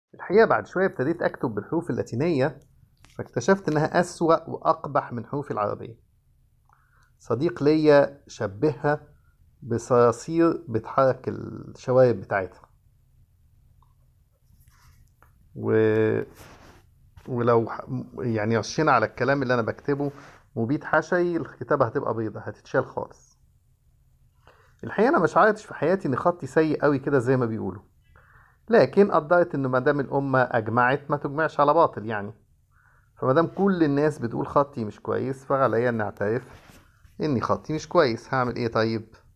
الحقيقة بعد شوية ابتديت أكتب بالحروف اللاتينية فاكتشفت إنها أسوأ وأقبح من حروفي العربية صديق ليا شبهها بصراصير بتحرك الشوارب بتاعتها و... ولو ح- يعني رشينا على الكلام اللي أنا بكتبه مبيد حشري الكتابة هتبقى بيضة هتتشال خالص الحقيقة أنا مش عارضش في حياتي إن خطي سيء قوي كده زي ما بيقولوا لكن قدرت إنه مادام الأمة أجمعت ما تجمعش على باطل يعني فمادام كل الناس بتقول خطي مش كويس فعليا إني أعترف إني خطي مش كويس هعمل إيه طيب